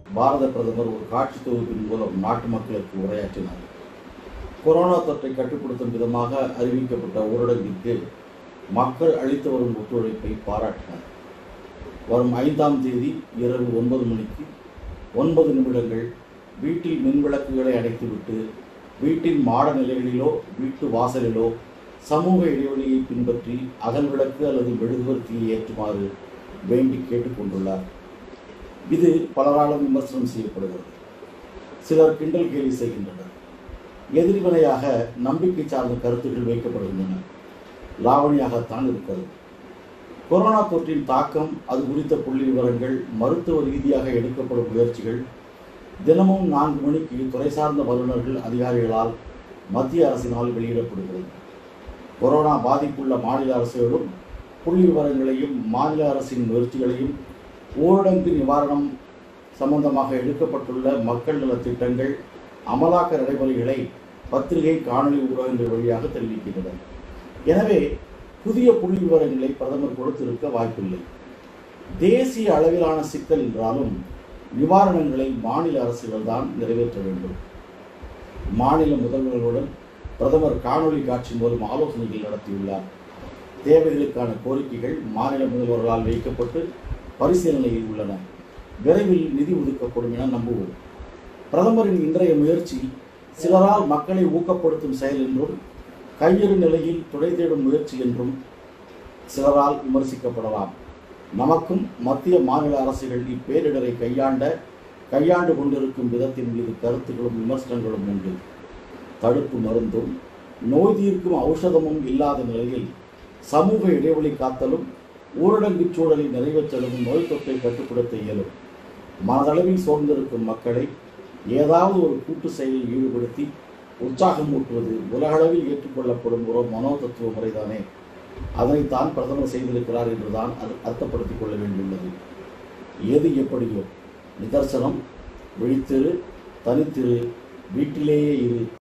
பாரத பிரதமர் ஒரு காட்சி தொகுப்பின் மூலம் நாட்டு மக்களுக்கு உரையாற்றினார் கொரோனா தொற்றை கட்டுப்படுத்தும் விதமாக அறிவிக்கப்பட்ட ஊரடங்கிற்கு மக்கள் அளித்து வரும் ஒத்துழைப்பை பாராட்டினார் வரும் ஐந்தாம் தேதி இரவு ஒன்பது மணிக்கு ஒன்பது நிமிடங்கள் வீட்டில் மின்விளக்குகளை அடைத்துவிட்டு வீட்டின் மாட நிலைகளிலோ வீட்டு வாசலிலோ சமூக இடைவெளியை பின்பற்றி அகல் விளக்கு அல்லது மெழுகுவர்த்தியை ஏற்றுமாறு வேண்டி கேட்டுக்கொண்டுள்ளார் இது பலராலும் விமர்சனம் செய்யப்படுகிறது சிலர் கிண்டல் கேலி செய்கின்றனர் எதிர்வினையாக நம்பிக்கை சார்ந்த கருத்துக்கள் வைக்கப்படுகின்றன லாவணியாகத்தான் இருக்கிறது கொரோனா தொற்றின் தாக்கம் அது குறித்த புள்ளி விவரங்கள் மருத்துவ ரீதியாக எடுக்கப்படும் முயற்சிகள் தினமும் நான்கு மணிக்கு துறை சார்ந்த வல்லுநர்கள் அதிகாரிகளால் மத்திய அரசினால் வெளியிடப்படுகிறது கொரோனா பாதிப்புள்ள மாநில அரசுகளும் புள்ளி விவரங்களையும் மாநில அரசின் முயற்சிகளையும் ஊரடங்கு நிவாரணம் சம்பந்தமாக எடுக்கப்பட்டுள்ள மக்கள் நலத் திட்டங்கள் அமலாக்க நடைமுறைகளை பத்திரிகை காணொலி ஊடகங்கள் வழியாக தெரிவிக்கின்றன எனவே புதிய புள்ளி விவரங்களை பிரதமர் கொடுத்திருக்க வாய்ப்பில்லை தேசிய அளவிலான சிக்கல் என்றாலும் நிவாரணங்களை மாநில அரசுகள் தான் நிறைவேற்ற வேண்டும் மாநில முதல்வர்களுடன் பிரதமர் காணொலி காட்சி மூலம் ஆலோசனைகள் நடத்தியுள்ளார் தேவைகளுக்கான கோரிக்கைகள் மாநில முதல்வர்களால் வைக்கப்பட்டு பரிசீலனையில் உள்ளன விரைவில் நிதி ஒதுக்கப்படும் என நம்புவோம் பிரதமரின் இன்றைய முயற்சி சிலரால் மக்களை ஊக்கப்படுத்தும் செயல் என்றும் கையெறு நிலையில் துணை தேடும் முயற்சி என்றும் சிலரால் விமர்சிக்கப்படலாம் நமக்கும் மத்திய மாநில அரசுகள் இப்பேரிடரை கையாண்ட கையாண்டு கொண்டிருக்கும் விதத்தின் மீது கருத்துக்களும் விமர்சனங்களும் உண்டு தடுப்பு மருந்தும் நோய் தீர்க்கும் ஔஷதமும் இல்லாத நிலையில் சமூக இடைவெளி காத்தலும் ஊரடங்கு சூழலை நிறைவேற்றலும் நோய் தொற்றை கட்டுப்படுத்த இயலும் மனதளவில் சோர்ந்திருக்கும் மக்களை ஏதாவது ஒரு கூட்டு செயலில் ஈடுபடுத்தி உற்சாகம் ஊட்டுவது உலகளவில் ஏற்றுக்கொள்ளப்படும் ஒரு மனோ தத்துவ முறைதானே அதனைத்தான் பிரதமர் செய்திருக்கிறார் என்றுதான் அது அர்த்தப்படுத்திக் கொள்ள வேண்டியுள்ளது எது எப்படியோ நிதர்சனம் விழித்திரு தனித்திரு வீட்டிலேயே இரு